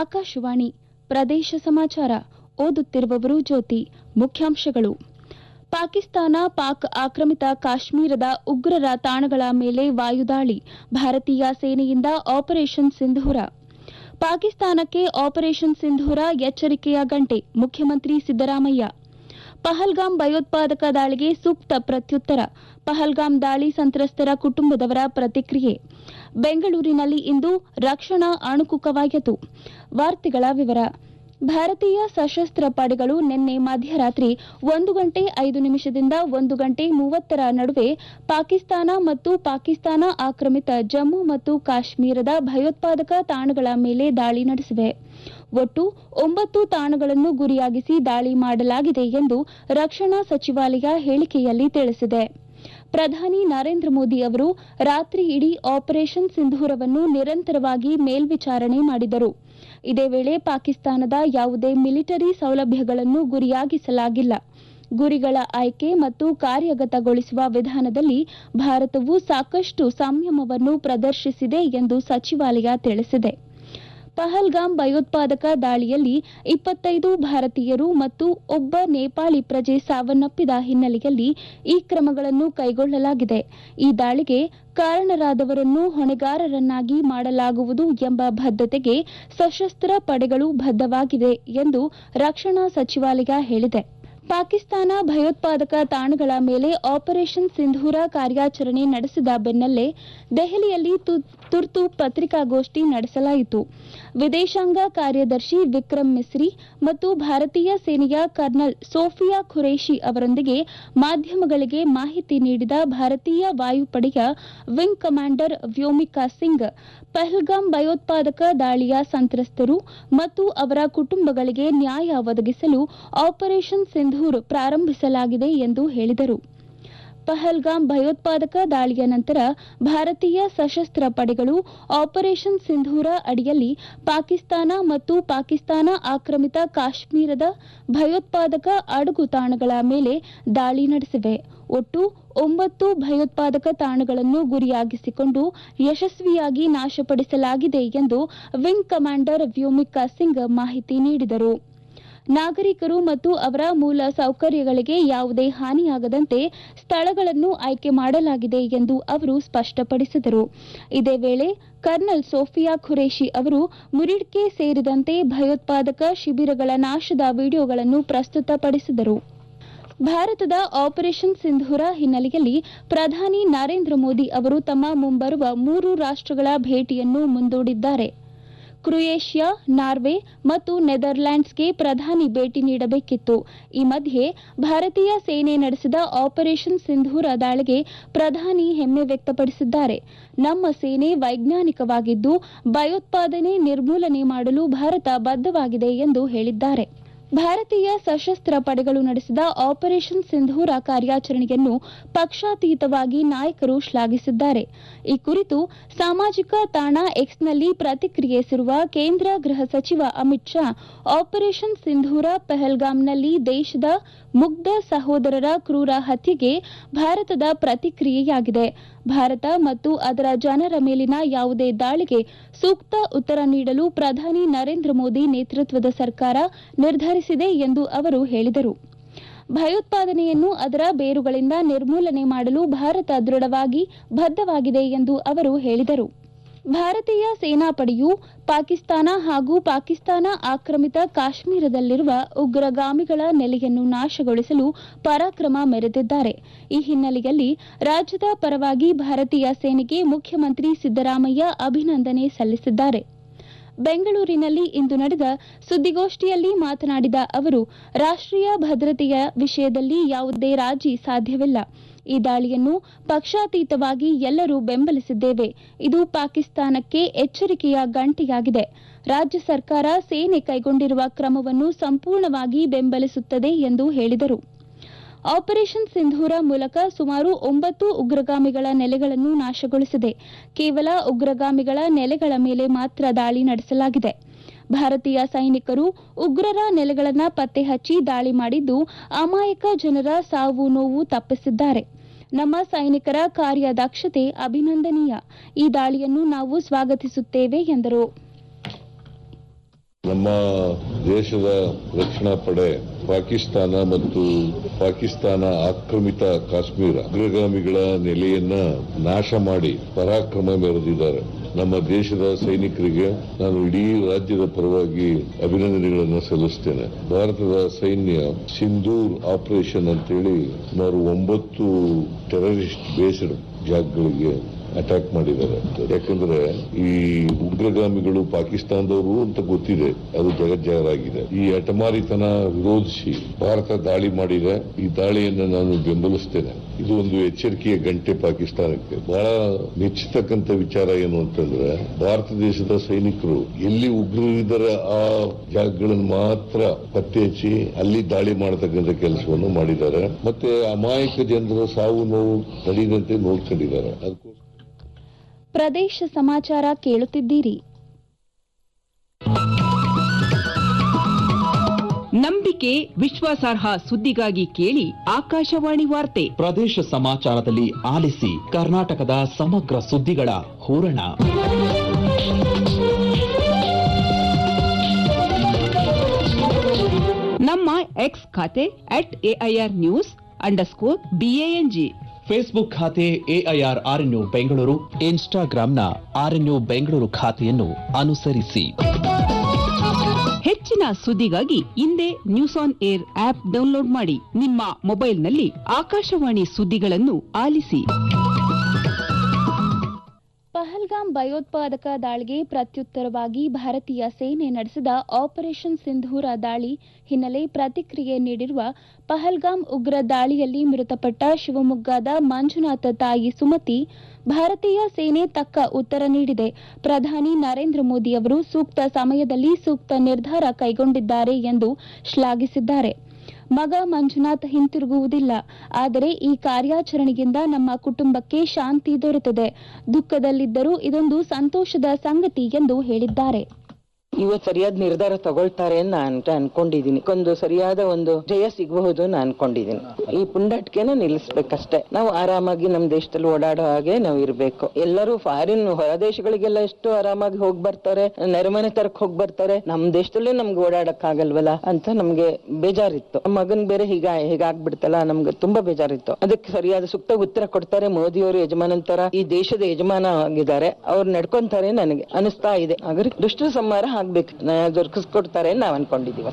ಆಕಾಶವಾಣಿ ಪ್ರದೇಶ ಸಮಾಚಾರ ಓದುತ್ತಿರುವವರು ಜ್ಯೋತಿ ಮುಖ್ಯಾಂಶಗಳು ಪಾಕಿಸ್ತಾನ ಪಾಕ್ ಆಕ್ರಮಿತ ಕಾಶ್ಮೀರದ ಉಗ್ರರ ತಾಣಗಳ ಮೇಲೆ ವಾಯುದಾಳಿ ಭಾರತೀಯ ಸೇನೆಯಿಂದ ಆಪರೇಷನ್ ಸಿಂಧೂರ ಪಾಕಿಸ್ತಾನಕ್ಕೆ ಆಪರೇಷನ್ ಸಿಂಧೂರ ಎಚ್ಚರಿಕೆಯ ಗಂಟೆ ಮುಖ್ಯಮಂತ್ರಿ ಸಿದ್ದರಾಮಯ್ಯ ಪಹಲ್ಗಾಮ್ ಭಯೋತ್ಪಾದಕ ದಾಳಿಗೆ ಸೂಕ್ತ ಪ್ರತ್ಯುತ್ತರ ಪಹಲ್ಗಾಮ್ ದಾಳಿ ಸಂತ್ರಸ್ತರ ಕುಟುಂಬದವರ ಪ್ರತಿಕ್ರಿಯೆ ಬೆಂಗಳೂರಿನಲ್ಲಿ ಇಂದು ರಕ್ಷಣಾ ಅಣುಕು ಕವಾಯತು ವಾರ್ತೆಗಳ ವಿವರ ಭಾರತೀಯ ಸಶಸ್ತ್ರ ಪಡೆಗಳು ನಿನ್ನೆ ಮಧ್ಯರಾತ್ರಿ ಒಂದು ಗಂಟೆ ಐದು ನಿಮಿಷದಿಂದ ಒಂದು ಗಂಟೆ ಮೂವತ್ತರ ನಡುವೆ ಪಾಕಿಸ್ತಾನ ಮತ್ತು ಪಾಕಿಸ್ತಾನ ಆಕ್ರಮಿತ ಜಮ್ಮು ಮತ್ತು ಕಾಶ್ಮೀರದ ಭಯೋತ್ಪಾದಕ ತಾಣಗಳ ಮೇಲೆ ದಾಳಿ ನಡೆಸಿವೆ ಒಟ್ಟು ಒಂಬತ್ತು ತಾಣಗಳನ್ನು ಗುರಿಯಾಗಿಸಿ ದಾಳಿ ಮಾಡಲಾಗಿದೆ ಎಂದು ರಕ್ಷಣಾ ಸಚಿವಾಲಯ ಹೇಳಿಕೆಯಲ್ಲಿ ತಿಳಿಸಿದೆ ಪ್ರಧಾನಿ ನರೇಂದ್ರ ಮೋದಿ ಅವರು ರಾತ್ರಿ ಇಡೀ ಆಪರೇಷನ್ ಸಿಂಧೂರವನ್ನು ನಿರಂತರವಾಗಿ ಮೇಲ್ವಿಚಾರಣೆ ಮಾಡಿದರು ಇದೇ ವೇಳೆ ಪಾಕಿಸ್ತಾನದ ಯಾವುದೇ ಮಿಲಿಟರಿ ಸೌಲಭ್ಯಗಳನ್ನು ಗುರಿಯಾಗಿಸಲಾಗಿಲ್ಲ ಗುರಿಗಳ ಆಯ್ಕೆ ಮತ್ತು ಕಾರ್ಯಗತಗೊಳಿಸುವ ವಿಧಾನದಲ್ಲಿ ಭಾರತವು ಸಾಕಷ್ಟು ಸಂಯಮವನ್ನು ಪ್ರದರ್ಶಿಸಿದೆ ಎಂದು ಸಚಿವಾಲಯ ತಿಳಿಸಿದೆ ಪಹಲ್ಗಾಮ್ ಭಯೋತ್ಪಾದಕ ದಾಳಿಯಲ್ಲಿ ಇಪ್ಪತ್ತೈದು ಭಾರತೀಯರು ಮತ್ತು ಒಬ್ಬ ನೇಪಾಳಿ ಪ್ರಜೆ ಸಾವನ್ನಪ್ಪಿದ ಹಿನ್ನೆಲೆಯಲ್ಲಿ ಈ ಕ್ರಮಗಳನ್ನು ಕೈಗೊಳ್ಳಲಾಗಿದೆ ಈ ದಾಳಿಗೆ ಕಾರಣರಾದವರನ್ನು ಹೊಣೆಗಾರರನ್ನಾಗಿ ಮಾಡಲಾಗುವುದು ಎಂಬ ಬದ್ಧತೆಗೆ ಸಶಸ್ತ್ರ ಪಡೆಗಳು ಬದ್ಧವಾಗಿವೆ ಎಂದು ರಕ್ಷಣಾ ಸಚಿವಾಲಯ ಹೇಳಿದೆ ಪಾಕಿಸ್ತಾನ ಭಯೋತ್ಪಾದಕ ತಾಣಗಳ ಮೇಲೆ ಆಪರೇಷನ್ ಸಿಂಧೂರ ಕಾರ್ಯಾಚರಣೆ ನಡೆಸಿದ ಬೆನ್ನಲ್ಲೇ ದೆಹಲಿಯಲ್ಲಿ ತುರ್ತು ಪತ್ರಿಕಾಗೋಷ್ಠಿ ನಡೆಸಲಾಯಿತು ವಿದೇಶಾಂಗ ಕಾರ್ಯದರ್ಶಿ ವಿಕ್ರಮ್ ಮಿಸ್ರಿ ಮತ್ತು ಭಾರತೀಯ ಸೇನೆಯ ಕರ್ನಲ್ ಸೋಫಿಯಾ ಖುರೇಶಿ ಅವರೊಂದಿಗೆ ಮಾಧ್ಯಮಗಳಿಗೆ ಮಾಹಿತಿ ನೀಡಿದ ಭಾರತೀಯ ವಾಯುಪಡೆಯ ವಿಂಗ್ ಕಮಾಂಡರ್ ವ್ಯೋಮಿಕಾ ಸಿಂಗ್ ಪಹಲ್ಗಾಮ್ ಭಯೋತ್ಪಾದಕ ದಾಳಿಯ ಸಂತ್ರಸ್ತರು ಮತ್ತು ಅವರ ಕುಟುಂಬಗಳಿಗೆ ನ್ಯಾಯ ಒದಗಿಸಲು ಆಪರೇಷನ್ ಸಿಂಧೂರ್ ಪ್ರಾರಂಭಿಸಲಾಗಿದೆ ಎಂದು ಹೇಳಿದರು ಪಹಲ್ಗಾಮ್ ಭಯೋತ್ಪಾದಕ ದಾಳಿಯ ನಂತರ ಭಾರತೀಯ ಸಶಸ್ತ್ರ ಪಡೆಗಳು ಆಪರೇಷನ್ ಸಿಂಧೂರ ಅಡಿಯಲ್ಲಿ ಪಾಕಿಸ್ತಾನ ಮತ್ತು ಪಾಕಿಸ್ತಾನ ಆಕ್ರಮಿತ ಕಾಶ್ಮೀರದ ಭಯೋತ್ಪಾದಕ ಅಡಗು ತಾಣಗಳ ಮೇಲೆ ದಾಳಿ ನಡೆಸಿವೆ ಒಟ್ಟು ಒಂಬತ್ತು ಭಯೋತ್ಪಾದಕ ತಾಣಗಳನ್ನು ಗುರಿಯಾಗಿಸಿಕೊಂಡು ಯಶಸ್ವಿಯಾಗಿ ನಾಶಪಡಿಸಲಾಗಿದೆ ಎಂದು ವಿಂಗ್ ಕಮಾಂಡರ್ ವ್ಯೋಮಿಕಾ ಸಿಂಗ್ ಮಾಹಿತಿ ನೀಡಿದರು ನಾಗರಿಕರು ಮತ್ತು ಅವರ ಮೂಲ ಸೌಕರ್ಯಗಳಿಗೆ ಯಾವುದೇ ಹಾನಿಯಾಗದಂತೆ ಸ್ಥಳಗಳನ್ನು ಆಯ್ಕೆ ಮಾಡಲಾಗಿದೆ ಎಂದು ಅವರು ಸ್ಪಷ್ಟಪಡಿಸಿದರು ಇದೇ ವೇಳೆ ಕರ್ನಲ್ ಸೋಫಿಯಾ ಖುರೇಶಿ ಅವರು ಮುರಿಡ್ಕೆ ಸೇರಿದಂತೆ ಭಯೋತ್ಪಾದಕ ಶಿಬಿರಗಳ ನಾಶದ ವಿಡಿಯೋಗಳನ್ನು ಪ್ರಸ್ತುತಪಡಿಸಿದರು ಭಾರತದ ಆಪರೇಷನ್ ಸಿಂಧೂರ ಹಿನ್ನೆಲೆಯಲ್ಲಿ ಪ್ರಧಾನಿ ನರೇಂದ್ರ ಮೋದಿ ಅವರು ತಮ್ಮ ಮುಂಬರುವ ಮೂರು ರಾಷ್ಟಗಳ ಭೇಟಿಯನ್ನು ಮುಂದೂಡಿದ್ದಾರೆ ಕ್ರೊಯೇಷಿಯಾ ನಾರ್ವೆ ಮತ್ತು ನೆದರ್ಲ್ಯಾಂಡ್ಸ್ಗೆ ಪ್ರಧಾನಿ ಭೇಟಿ ನೀಡಬೇಕಿತ್ತು ಈ ಮಧ್ಯೆ ಭಾರತೀಯ ಸೇನೆ ನಡೆಸಿದ ಆಪರೇಷನ್ ಸಿಂಧೂರ ದಾಳಿಗೆ ಪ್ರಧಾನಿ ಹೆಮ್ಮೆ ವ್ಯಕ್ತಪಡಿಸಿದ್ದಾರೆ ನಮ್ಮ ಸೇನೆ ವೈಜ್ಞಾನಿಕವಾಗಿದ್ದು ಭಯೋತ್ಪಾದನೆ ನಿರ್ಮೂಲನೆ ಮಾಡಲು ಭಾರತ ಬದ್ಧವಾಗಿದೆ ಎಂದು ಹೇಳಿದ್ದಾರೆ ಭಾರತೀಯ ಸಶಸ್ತ್ರ ಪಡೆಗಳು ನಡೆಸಿದ ಆಪರೇಷನ್ ಸಿಂಧೂರ ಕಾರ್ಯಾಚರಣೆಯನ್ನು ಪಕ್ಷಾತೀತವಾಗಿ ನಾಯಕರು ಶ್ಲಾಘಿಸಿದ್ದಾರೆ ಈ ಕುರಿತು ಸಾಮಾಜಿಕ ತಾಣ ಎಕ್ಸ್ನಲ್ಲಿ ಪ್ರತಿಕ್ರಿಯಿಸಿರುವ ಕೇಂದ್ರ ಗೃಹ ಸಚಿವ ಅಮಿತ್ ಶಾ ಆಪರೇಷನ್ ಸಿಂಧೂರ ಪಹಲ್ಗಾಮ್ನಲ್ಲಿ ದೇಶದ ಮುಗ್ಧ ಸಹೋದರರ ಕ್ರೂರ ಹತ್ಯೆಗೆ ಭಾರತದ ಪ್ರತಿಕ್ರಿಯೆಯಾಗಿದೆ ಭಾರತ ಮತ್ತು ಅದರ ಜನರ ಮೇಲಿನ ಯಾವುದೇ ದಾಳಿಗೆ ಸೂಕ್ತ ಉತ್ತರ ನೀಡಲು ಪ್ರಧಾನಿ ನರೇಂದ್ರ ಮೋದಿ ನೇತೃತ್ವದ ಸರ್ಕಾರ ನಿರ್ಧರಿಸಿದೆ ಎಂದು ಅವರು ಹೇಳಿದರು ಭಯೋತ್ಪಾದನೆಯನ್ನು ಅದರ ಬೇರುಗಳಿಂದ ನಿರ್ಮೂಲನೆ ಮಾಡಲು ಭಾರತ ದೃಢವಾಗಿ ಬದ್ಧವಾಗಿದೆ ಎಂದು ಅವರು ಹೇಳಿದರು ಭಾರತೀಯ ಸೇನಾಪಡೆಯು ಪಾಕಿಸ್ತಾನ ಹಾಗೂ ಪಾಕಿಸ್ತಾನ ಆಕ್ರಮಿತ ಕಾಶ್ಮೀರದಲ್ಲಿರುವ ಉಗ್ರಗಾಮಿಗಳ ನೆಲೆಯನ್ನು ನಾಶಗೊಳಿಸಲು ಪರಾಕ್ರಮ ಮೆರೆದಿದ್ದಾರೆ ಈ ಹಿನ್ನೆಲೆಯಲ್ಲಿ ರಾಜ್ಯದ ಪರವಾಗಿ ಭಾರತೀಯ ಸೇನೆಗೆ ಮುಖ್ಯಮಂತ್ರಿ ಸಿದ್ದರಾಮಯ್ಯ ಅಭಿನಂದನೆ ಸಲ್ಲಿಸಿದ್ದಾರೆ ಬೆಂಗಳೂರಿನಲ್ಲಿ ಇಂದು ನಡೆದ ಸುದ್ದಿಗೋಷ್ಠಿಯಲ್ಲಿ ಮಾತನಾಡಿದ ಅವರು ರಾಷ್ಟೀಯ ಭದ್ರತೆಯ ವಿಷಯದಲ್ಲಿ ಯಾವುದೇ ರಾಜಿ ಸಾಧ್ಯವಿಲ್ಲ ಈ ದಾಳಿಯನ್ನು ಪಕ್ಷಾತೀತವಾಗಿ ಎಲ್ಲರೂ ಬೆಂಬಲಿಸಿದ್ದೇವೆ ಇದು ಪಾಕಿಸ್ತಾನಕ್ಕೆ ಎಚ್ಚರಿಕೆಯ ಗಂಟೆಯಾಗಿದೆ ರಾಜ್ಯ ಸರ್ಕಾರ ಸೇನೆ ಕೈಗೊಂಡಿರುವ ಕ್ರಮವನ್ನು ಸಂಪೂರ್ಣವಾಗಿ ಬೆಂಬಲಿಸುತ್ತದೆ ಎಂದು ಹೇಳಿದರು ಆಪರೇಷನ್ ಸಿಂಧೂರ ಮೂಲಕ ಸುಮಾರು ಒಂಬತ್ತು ಉಗ್ರಗಾಮಿಗಳ ನೆಲೆಗಳನ್ನು ನಾಶಗೊಳಿಸಿದೆ ಕೇವಲ ಉಗ್ರಗಾಮಿಗಳ ನೆಲೆಗಳ ಮೇಲೆ ಮಾತ್ರ ದಾಳಿ ನಡೆಸಲಾಗಿದೆ ಭಾರತೀಯ ಸೈನಿಕರು ಉಗ್ರರ ನೆಲೆಗಳನ್ನು ಪತ್ತೆ ಹಚ್ಚಿ ದಾಳಿ ಮಾಡಿದ್ದು ಅಮಾಯಕ ಜನರ ಸಾವು ನೋವು ತಪ್ಪಿಸಿದ್ದಾರೆ ನಮ್ಮ ಸೈನಿಕರ ಕಾರ್ಯದಕ್ಷತೆ ಅಭಿನಂದನೀಯ ಈ ದಾಳಿಯನ್ನು ನಾವು ಸ್ವಾಗತಿಸುತ್ತೇವೆ ಎಂದರು ನಮ್ಮ ದೇಶದ ರಕ್ಷಣಾ ಪಡೆ ಪಾಕಿಸ್ತಾನ ಮತ್ತು ಪಾಕಿಸ್ತಾನ ಆಕ್ರಮಿತ ಕಾಶ್ಮೀರ ಅಗ್ರಗಾಮಿಗಳ ನೆಲೆಯನ್ನ ನಾಶ ಮಾಡಿ ಪರಾಕ್ರಮ ಮೆರೆದಿದ್ದಾರೆ ನಮ್ಮ ದೇಶದ ಸೈನಿಕರಿಗೆ ನಾನು ಇಡೀ ರಾಜ್ಯದ ಪರವಾಗಿ ಅಭಿನಂದನೆಗಳನ್ನು ಸಲ್ಲಿಸ್ತೇನೆ ಭಾರತದ ಸೈನ್ಯ ಸಿಂಧೂರ್ ಆಪರೇಷನ್ ಅಂತೇಳಿ ಸುಮಾರು ಒಂಬತ್ತು ಟೆರರಿಸ್ಟ್ ಬೇಸ್ಡ್ ಜಾಗಗಳಿಗೆ ಅಟ್ಯಾಕ್ ಮಾಡಿದ್ದಾರೆ ಯಾಕಂದ್ರೆ ಈ ಉಗ್ರಗಾಮಿಗಳು ಪಾಕಿಸ್ತಾನದವರು ಅಂತ ಗೊತ್ತಿದೆ ಅದು ಜಗಜ್ಜಾಹರಾಗಿದೆ ಈ ಹಠಮಾರಿತನ ವಿರೋಧಿಸಿ ಭಾರತ ದಾಳಿ ಮಾಡಿದೆ ಈ ದಾಳಿಯನ್ನು ನಾನು ಬೆಂಬಲಿಸ್ತೇನೆ ಇದು ಒಂದು ಎಚ್ಚರಿಕೆಯ ಗಂಟೆ ಪಾಕಿಸ್ತಾನಕ್ಕೆ ಬಹಳ ಮೆಚ್ಚತಕ್ಕಂತ ವಿಚಾರ ಏನು ಅಂತಂದ್ರೆ ಭಾರತ ದೇಶದ ಸೈನಿಕರು ಎಲ್ಲಿ ಉಗ್ರರಿದ್ದಾರೆ ಆ ಜಾಗಗಳನ್ನು ಮಾತ್ರ ಪತ್ತೆ ಹಚ್ಚಿ ಅಲ್ಲಿ ದಾಳಿ ಮಾಡತಕ್ಕಂಥ ಕೆಲಸವನ್ನು ಮಾಡಿದ್ದಾರೆ ಮತ್ತೆ ಅಮಾಯಕ ಜನರ ಸಾವು ನೋವು ತಡೆಯದಂತೆ ನೋಡ್ಕೊಂಡಿದ್ದಾರೆ ಅದಕ್ಕೋಸ್ಕರ ಪ್ರದೇಶ ಸಮಾಚಾರ ಕೇಳುತ್ತಿದ್ದೀರಿ ನಂಬಿಕೆ ವಿಶ್ವಾಸಾರ್ಹ ಸುದ್ದಿಗಾಗಿ ಕೇಳಿ ಆಕಾಶವಾಣಿ ವಾರ್ತೆ ಪ್ರದೇಶ ಸಮಾಚಾರದಲ್ಲಿ ಆಲಿಸಿ ಕರ್ನಾಟಕದ ಸಮಗ್ರ ಸುದ್ದಿಗಳ ಹೂರಣ ನಮ್ಮ ಎಕ್ಸ್ ಖಾತೆ at AIR news underscore B A N G Facebook ಖಾತೆ ಎಐಆರ್ ಆರ್ಎನ್ಯು ಬೆಂಗಳೂರು ಇನ್ಸ್ಟಾಗ್ರಾಂನ ಆರ್ಎನ್ಯು ಬೆಂಗಳೂರು ಖಾತೆಯನ್ನು ಅನುಸರಿಸಿ ಹೆಚ್ಚಿನ ಸುದ್ದಿಗಾಗಿ ಹಿಂದೆ news on air app download ಮಾಡಿ ನಿಮ್ಮ ಮೊಬೈಲ್ನಲ್ಲಿ ಆಕಾಶವಾಣಿ ಸುದ್ದಿಗಳನ್ನು ಆಲಿಸಿ ಪಹಲ್ಗಾಮ್ ಭಯೋತ್ಪಾದಕ ದಾಳಿಗೆ ಪ್ರತ್ಯುತ್ತರವಾಗಿ ಭಾರತೀಯ ಸೇನೆ ನಡೆಸಿದ ಆಪರೇಷನ್ ಸಿಂಧೂರ ದಾಳಿ ಹಿನ್ನೆಲೆ ಪ್ರತಿಕ್ರಿಯೆ ನೀಡಿರುವ ಪಹಲ್ಗಾಮ್ ಉಗ್ರ ದಾಳಿಯಲ್ಲಿ ಮೃತಪಟ್ಟ ಶಿವಮೊಗ್ಗದ ಮಂಜುನಾಥ ತಾಯಿ ಸುಮತಿ ಭಾರತೀಯ ಸೇನೆ ತಕ್ಕ ಉತ್ತರ ನೀಡಿದೆ ಪ್ರಧಾನಿ ನರೇಂದ್ರ ಮೋದಿ ಅವರು ಸೂಕ್ತ ಸಮಯದಲ್ಲಿ ಸೂಕ್ತ ನಿರ್ಧಾರ ಕೈಗೊಂಡಿದ್ದಾರೆ ಎಂದು ಶ್ಲಾಘಿಸಿದ್ದಾರೆ ಮಗ ಮಂಜುನಾಥ್ ಹಿಂತಿರುಗುವುದಿಲ್ಲ ಆದರೆ ಈ ಕಾರ್ಯಾಚರಣೆಯಿಂದ ನಮ್ಮ ಕುಟುಂಬಕ್ಕೆ ಶಾಂತಿ ದೊರೆತಿದೆ ದುಃಖದಲ್ಲಿದ್ದರೂ ಇದೊಂದು ಸಂತೋಷದ ಸಂಗತಿ ಎಂದು ಹೇಳಿದ್ದಾರೆ ಇವತ್ತು ಸರಿಯಾದ ನಿರ್ಧಾರ ತಗೊಳ್ತಾರೆ ಅಂತ ನಾನು ಅನ್ಕೊಂಡಿದೀನಿ ಒಂದು ಸರಿಯಾದ ಒಂದು ಜಯ ಸಿಗಬಹುದು ಅಂತ ಅನ್ಕೊಂಡಿದೀನಿ ಈ ಪುಂಡಟ್ಕೆನ ನಿಲ್ಲಿಸ್ಬೇಕಷ್ಟೇ ನಾವು ಆರಾಮಾಗಿ ನಮ್ಮ ದೇಶದಲ್ಲಿ ಓಡಾಡೋ ಹಾಗೆ ನಾವು ಇರ್ಬೇಕು ಎಲ್ಲರೂ ಫಾರಿನ್ ಹೊರ ದೇಶಗಳಿಗೆಲ್ಲ ಎಷ್ಟು ಆರಾಮಾಗಿ ಹೋಗ್ ಬರ್ತಾರೆ ನೆರೆಮನೆ ತರಕ್ ಹೋಗ್ ಬರ್ತಾರೆ ನಮ್ ದೇಶದಲ್ಲೇ ನಮ್ಗೆ ಓಡಾಡಕ್ ಆಗಲ್ವಲ್ಲ ಅಂತ ನಮ್ಗೆ ಬೇಜಾರಿತ್ತು ನಮ್ಮ ಮಗನ್ ಬೇರೆ ಹೀಗ ಹೀಗಾಗ್ಬಿಡ್ತಲ್ಲ ನಮ್ಗೆ ತುಂಬಾ ಬೇಜಾರಿತ್ತು ಅದಕ್ಕೆ ಸರಿಯಾದ ಸೂಕ್ತ ಉತ್ತರ ಕೊಡ್ತಾರೆ ಮೋದಿಯವರು ಯಜಮಾನನ್ ತರ ಈ ದೇಶದ ಯಜಮಾನ ಆಗಿದ್ದಾರೆ ಅವ್ರು ನಡ್ಕೊಂತಾರೆ ನನಗೆ ಅನಿಸ್ತಾ ಇದೆ ಹಾಗಾದ್ರೆ ದುಷ್ಟ ಸಂಹಾರ ಆಗ್ಬೇಕು ನ್ಯಾಯ ದೊರಕಿಸ್ಕೊಡ್ತಾರೆ ಅಂತ ನಾವ್ ಅನ್ಕೊಂಡಿದೀವಿ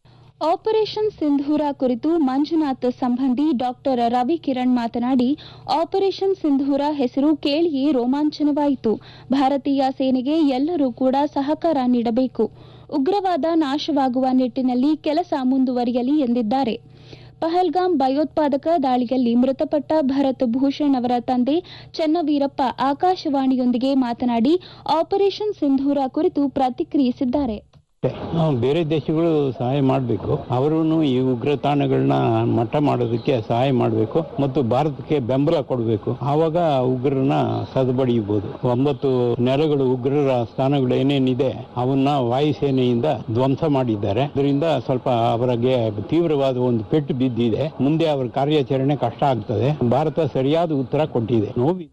ಆಪರೇಷನ್ ಸಿಂಧೂರ ಕುರಿತು ಮಂಜುನಾಥ್ ಸಂಬಂಧಿ ಡಾಕ್ಟರ್ ರವಿ ಕಿರಣ್ ಮಾತನಾಡಿ ಆಪರೇಷನ್ ಸಿಂಧೂರ ಹೆಸರು ಕೇಳಿಯೇ ರೋಮಾಂಚನವಾಯಿತು ಭಾರತೀಯ ಸೇನೆಗೆ ಎಲ್ಲರೂ ಕೂಡ ಸಹಕಾರ ನೀಡಬೇಕು ಉಗ್ರವಾದ ನಾಶವಾಗುವ ನಿಟ್ಟಿನಲ್ಲಿ ಕೆಲಸ ಮುಂದುವರಿಯಲಿ ಎಂದಿದ್ದಾರೆ ಪಹಲ್ಗಾಮ್ ಭಯೋತ್ಪಾದಕ ದಾಳಿಯಲ್ಲಿ ಮೃತಪಟ್ಟ ಭರತ್ ಭೂಷಣ್ ಅವರ ತಂದೆ ಚನ್ನವೀರಪ್ಪ ಆಕಾಶವಾಣಿಯೊಂದಿಗೆ ಮಾತನಾಡಿ ಆಪರೇಷನ್ ಸಿಂಧೂರ ಕುರಿತು ಪ್ರತಿಕ್ರಿಯಿಸಿದ್ದಾರೆ ನಾವು ಬೇರೆ ದೇಶಗಳು ಸಹಾಯ ಮಾಡಬೇಕು ಅವರು ಈ ಉಗ್ರ ತಾಣಗಳನ್ನ ಮಟ್ಟ ಮಾಡೋದಕ್ಕೆ ಸಹಾಯ ಮಾಡಬೇಕು ಮತ್ತು ಭಾರತಕ್ಕೆ ಬೆಂಬಲ ಕೊಡಬೇಕು ಆವಾಗ ಉಗ್ರರನ್ನ ಸದಬಡಿಯಬಹುದು ಒಂಬತ್ತು ನೆಲೆಗಳು ಉಗ್ರರ ಸ್ಥಾನಗಳು ಏನೇನಿದೆ ಅವನ್ನ ವಾಯುಸೇನೆಯಿಂದ ಧ್ವಂಸ ಮಾಡಿದ್ದಾರೆ ಅದರಿಂದ ಸ್ವಲ್ಪ ಅವರಿಗೆ ತೀವ್ರವಾದ ಒಂದು ಪೆಟ್ಟು ಬಿದ್ದಿದೆ ಮುಂದೆ ಅವರ ಕಾರ್ಯಾಚರಣೆ ಕಷ್ಟ ಆಗ್ತದೆ ಭಾರತ ಸರಿಯಾದ ಉತ್ತರ ಕೊಟ್ಟಿದೆ ನೋವಿ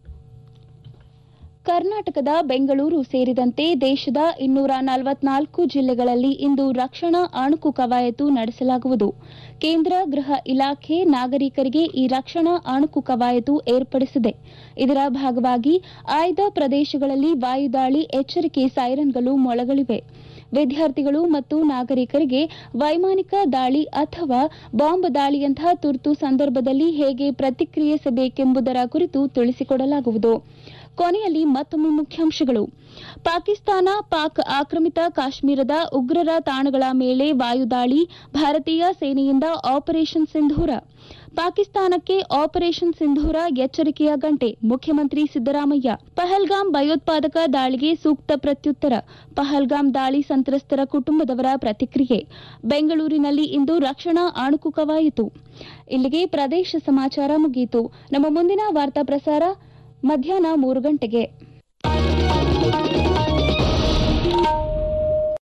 ಕರ್ನಾಟಕದ ಬೆಂಗಳೂರು ಸೇರಿದಂತೆ ದೇಶದ ಇನ್ನೂರ ನಲವತ್ನಾಲ್ಕು ಜಿಲ್ಲೆಗಳಲ್ಲಿ ಇಂದು ರಕ್ಷಣಾ ಅಣುಕು ಕವಾಯತು ನಡೆಸಲಾಗುವುದು ಕೇಂದ್ರ ಗೃಹ ಇಲಾಖೆ ನಾಗರಿಕರಿಗೆ ಈ ರಕ್ಷಣಾ ಅಣುಕು ಕವಾಯತು ಏರ್ಪಡಿಸಿದೆ ಇದರ ಭಾಗವಾಗಿ ಆಯ್ದ ಪ್ರದೇಶಗಳಲ್ಲಿ ವಾಯುದಾಳಿ ಎಚ್ಚರಿಕೆ ಸೈರನ್ಗಳು ಮೊಳಗಳಿವೆ ವಿದ್ಯಾರ್ಥಿಗಳು ಮತ್ತು ನಾಗರಿಕರಿಗೆ ವೈಮಾನಿಕ ದಾಳಿ ಅಥವಾ ಬಾಂಬ್ ದಾಳಿಯಂತಹ ತುರ್ತು ಸಂದರ್ಭದಲ್ಲಿ ಹೇಗೆ ಪ್ರತಿಕ್ರಿಯಿಸಬೇಕೆಂಬುದರ ಕುರಿತು ತಿಳಿಸಿಕೊಡಲಾಗುವುದು ಕೊನೆಯಲ್ಲಿ ಮತ್ತೊಮ್ಮೆ ಮುಖ್ಯಾಂಶಗಳು ಪಾಕಿಸ್ತಾನ ಪಾಕ್ ಆಕ್ರಮಿತ ಕಾಶ್ಮೀರದ ಉಗ್ರರ ತಾಣಗಳ ಮೇಲೆ ವಾಯುದಾಳಿ ಭಾರತೀಯ ಸೇನೆಯಿಂದ ಆಪರೇಷನ್ ಸಿಂಧೂರ ಪಾಕಿಸ್ತಾನಕ್ಕೆ ಆಪರೇಷನ್ ಸಿಂಧೂರ ಎಚ್ಚರಿಕೆಯ ಗಂಟೆ ಮುಖ್ಯಮಂತ್ರಿ ಸಿದ್ದರಾಮಯ್ಯ ಪಹಲ್ಗಾಮ್ ಭಯೋತ್ಪಾದಕ ದಾಳಿಗೆ ಸೂಕ್ತ ಪ್ರತ್ಯುತ್ತರ ಪಹಲ್ಗಾಮ್ ದಾಳಿ ಸಂತ್ರಸ್ತರ ಕುಟುಂಬದವರ ಪ್ರತಿಕ್ರಿಯೆ ಬೆಂಗಳೂರಿನಲ್ಲಿ ಇಂದು ರಕ್ಷಣಾ ಅಣುಕು ಕವಾಯಿತು ಇಲ್ಲಿಗೆ ಪ್ರದೇಶ ಸಮಾಚಾರ ಮುಗಿಯಿತು ನಮ್ಮ ಮುಂದಿನ ವಾರ್ತಾ ಪ್ರಸಾರ ಮಧ್ಯಾಹ್ನ ಮೂರು ಗಂಟೆಗೆ